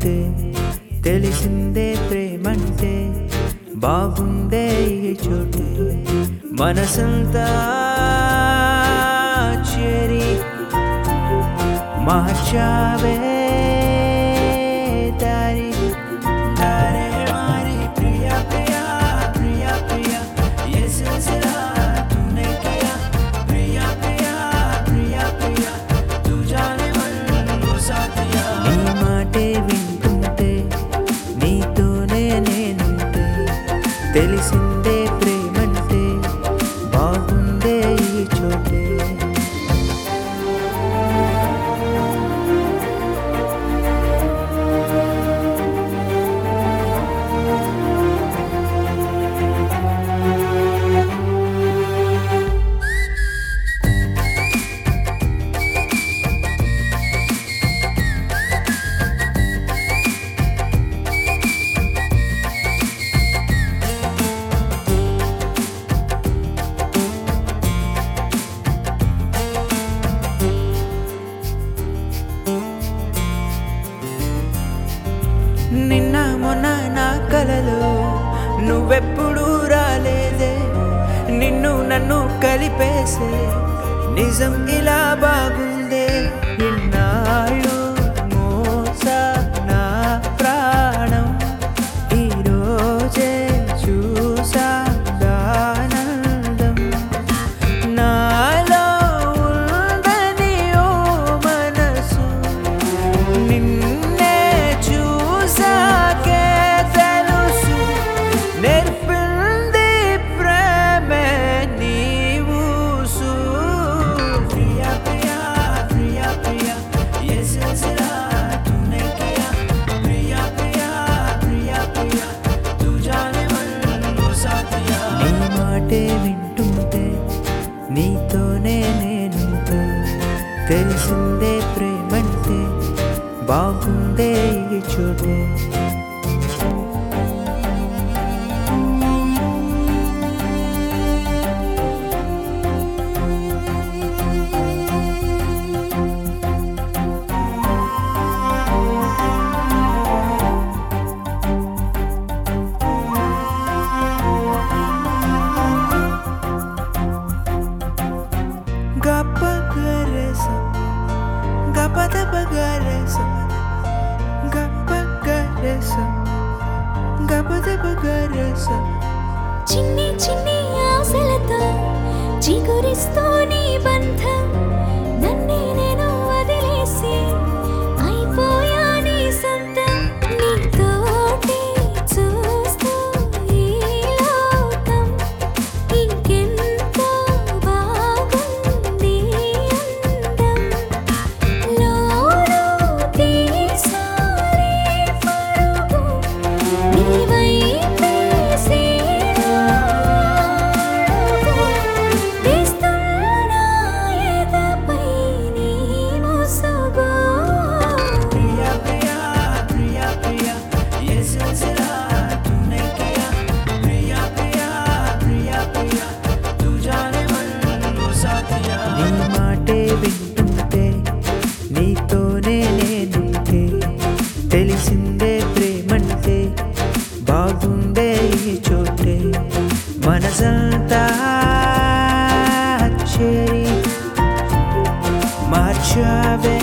వింటుంటే తెలిసిందే ప్రేమంటే బాగుందే ఈ చోటే మనసంతా చేరి మార్చావే దారి దారే మారి ప్రియా ప్రియా ప్రియా ప్రియా ये सिलसिला तूने किया प्रिया प्रिया प्रिया प्रिया तू जाने मन वो साथिया నీ మాటే వింటుంటే నీతోనే నేనుంటే తెలిసిందే ప్రేమంటే బాగుందే ఈ చోటే నిన్న మొన్న నా కలలో నువ్వెప్పుడు రాలేదే నిన్ను నన్ను కలిపేసే నిజం ఇలా బాగుందే ఇన్నాళ్ళు మోసా నా ప్రాణం ఈరోజే చూసా దానందం నాలో ఉందని ఓ మనసు నిన్నే చూసాకే తెలుసు నేర్పింది ప్రేమే నీవు ప్రియా ప్రియా ప్రియా ప్రియా ये सिलसिला तूने किया प्रिया प्रिया प्रिया प्रिया तू जाने मन वो साथिया నీ మాటే వింటుంటే నీతోనే నేనుంటే తెలిసిందే ప్రేమంటే బాగుందే ఈ చోటే గప్పగరేస గపదపగరేస గప్పగరేస గపదపగరేస చిన్ని చిన్ని ఆశలతో చిగురిస్తూ నీ బంధం నన్నే నేను వదిలేసి అయిపోయా నీ సొంతం నీతోటి చూస్తూ ఈ లోకం ఇంకెంతో బాగుంది అందం లోలో తీసారే పరుగు నీవైపే వేస్తున్నా ఎదపై నీ ముసుగు ప్రియా ప్రియా ప్రియా ప్రియా ये सिलसिला तूने किया प्रिया प्रिया प्रिया प्रिया तू जाने मन वो साथिया నీ మాటే వింటుంటే నీతోనే నేనుంటే తెలిసిందే ప్రేమంటే బాగుండే ఈ చోటే మనసంతా చేరి మార్చావే